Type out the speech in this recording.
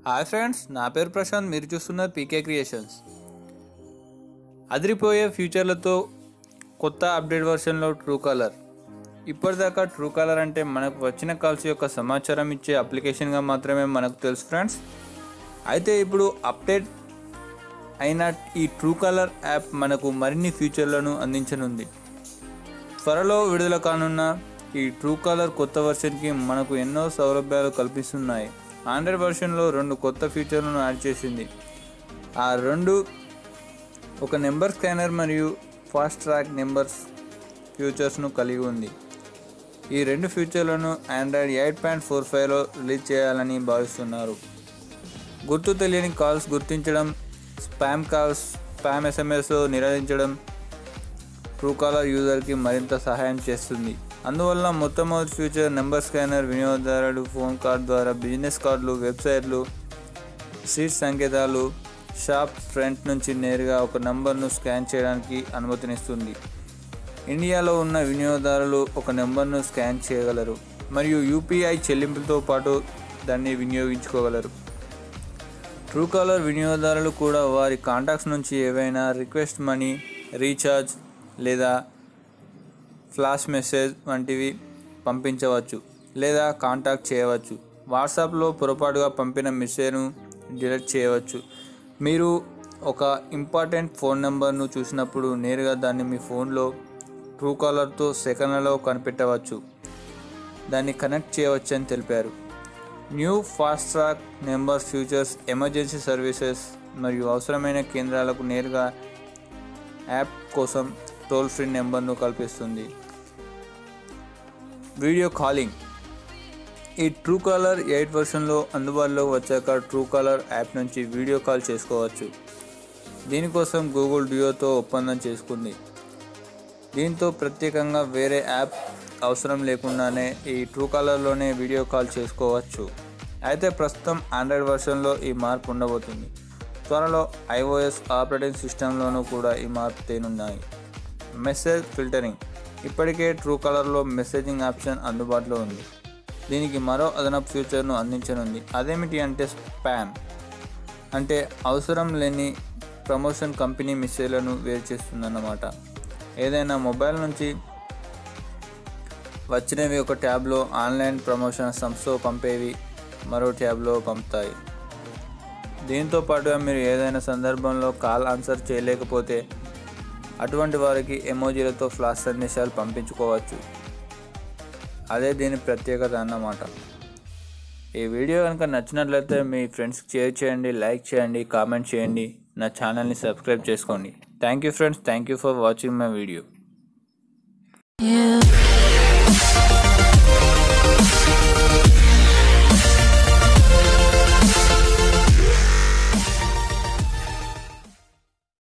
hi friends నా పేరు ప్రశాంత్ మీరు చూస్తున్నారు పీకే క్రియేషన్స్ అదిరిపోయే ఫ్యూచర్లతో కొత్త అప్డేట్ వర్షన్లో ట్రూ కలర్ ఇప్పటిదాకా ట్రూ కలర్ అంటే మనకు వచ్చిన కాల్స్ యొక్క సమాచారం ఇచ్చే అప్లికేషన్గా మాత్రమే మనకు తెలుసు ఫ్రెండ్స్ అయితే ఇప్పుడు అప్డేట్ అయిన ఈ ట్రూ కలర్ యాప్ మనకు మరిన్ని ఫీచర్లను అందించనుంది త్వరలో విడుదల కానున్న ఈ ట్రూ కలర్ కొత్త వర్షన్కి మనకు ఎన్నో సౌలభ్యాలు కల్పిస్తున్నాయి ఆండ్రాయిడ్ వర్షన్లో రెండు కొత్త ఫీచర్లను యాడ్ చేసింది ఆ రెండు ఒక నెంబర్ స్కానర్ మరియు ఫాస్ట్ ట్రాక్ నెంబర్స్ ఫీచర్స్ను కలిగి ఉంది ఈ రెండు ఫీచర్లను ఆండ్రాయిడ్ ఎయిట్ పాయింట్ ఫోర్ ఫైవ్లో రిలీజ్ చేయాలని భావిస్తున్నారు గుర్తు తెలియని కాల్స్ గుర్తించడం స్పామ్ కాల్స్ స్పామ్ ఎస్ఎంఎస్ నిరోధించడం ట్రూ కాలర్ యూజర్కి మరింత సహాయం చేస్తుంది అందువల్ల మొట్టమొదటి ఫ్యూచర్ నెంబర్ స్కానర్ వినియోగదారుడు ఫోన్ కార్డ్ ద్వారా బిజినెస్ కార్డులు వెబ్సైట్లు సీట్ సంకేతాలు షాప్ ఫ్రంట్ నుంచి నేరుగా ఒక నంబర్ను స్కాన్ చేయడానికి అనుమతినిస్తుంది ఇండియాలో ఉన్న వినియోగదారులు ఒక నెంబర్ను స్కాన్ చేయగలరు మరియు యూపీఐ చెల్లింపులతో పాటు దాన్ని వినియోగించుకోగలరు ట్రూ కాలర్ వినియోగదారులు కూడా వారి కాంటాక్ట్స్ నుంచి ఏవైనా రిక్వెస్ట్ మనీ రీఛార్జ్ లేదా ఫ్లాష్ మెసేజ్ వంటివి పంపించవచ్చు లేదా కాంటాక్ట్ చేయవచ్చు వాట్సాప్లో పొరపాటుగా పంపిన మెసేజ్ను డిలీట్ చేయవచ్చు మీరు ఒక ఇంపార్టెంట్ ఫోన్ నెంబర్ను చూసినప్పుడు నేరుగా దాన్ని మీ ఫోన్లో ట్రూ కాలర్తో సెకండ్లలో కనిపెట్టవచ్చు దాన్ని కనెక్ట్ చేయవచ్చని తెలిపారు new fast track number futures emergency services మరియు అవసరమైన కేంద్రాలకు నేరుగా యాప్ కోసం టోల్ ఫ్రీ నెంబర్ను కల్పిస్తుంది వీడియో కాలింగ్ ఈ ట్రూ కాలర్ ఎయిట్ వర్షన్లో అందుబాటులోకి వచ్చాక ట్రూ కాలర్ యాప్ నుంచి వీడియో కాల్ చేసుకోవచ్చు దీనికోసం గూగుల్ డియోతో ఒప్పందం చేసుకుంది దీంతో ప్రత్యేకంగా వేరే యాప్ అవసరం లేకుండానే ఈ ట్రూ కాలర్లోనే వీడియో కాల్ చేసుకోవచ్చు అయితే ప్రస్తుతం ఆండ్రాయిడ్ వర్షన్లో ఈ మార్పు ఉండబోతుంది త్వరలో ఐఓఎస్ ఆపరేటింగ్ సిస్టంలోనూ కూడా ఈ మార్పు తేనున్నాయి మెసేజ్ ఫిల్టరింగ్ ఇప్పటికే ట్రూ కలర్లో మెసేజింగ్ ఆప్షన్ అందుబాటులో ఉంది దీనికి మరో అదనపు ఫీచర్ను అందించనుంది అదేమిటి అంటే స్పామ్ అంటే అవసరం లేని ప్రమోషన్ కంపెనీ మెసేజ్లను వేరు చేస్తుందన్నమాట ఏదైనా మొబైల్ నుంచి వచ్చినవి ఒక ట్యాబ్లో ఆన్లైన్ ప్రమోషన్ సంస్థ పంపేవి మరో ట్యాబ్లో పంపుతాయి దీంతో పాటుగా మీరు ఏదైనా సందర్భంలో కాల్ ఆన్సర్ చేయలేకపోతే అటువంటి వారికి ఎమోజీలతో ఫ్లాష్ సందేశాలు పంపించుకోవచ్చు అదే దీని ప్రత్యేకత అన్నమాట ఈ వీడియో కనుక నచ్చినట్లయితే మీ ఫ్రెండ్స్కి షేర్ చేయండి లైక్ చేయండి కామెంట్ చేయండి నా ఛానల్ని సబ్స్క్రైబ్ చేసుకోండి thank you friends thank you for watching my video You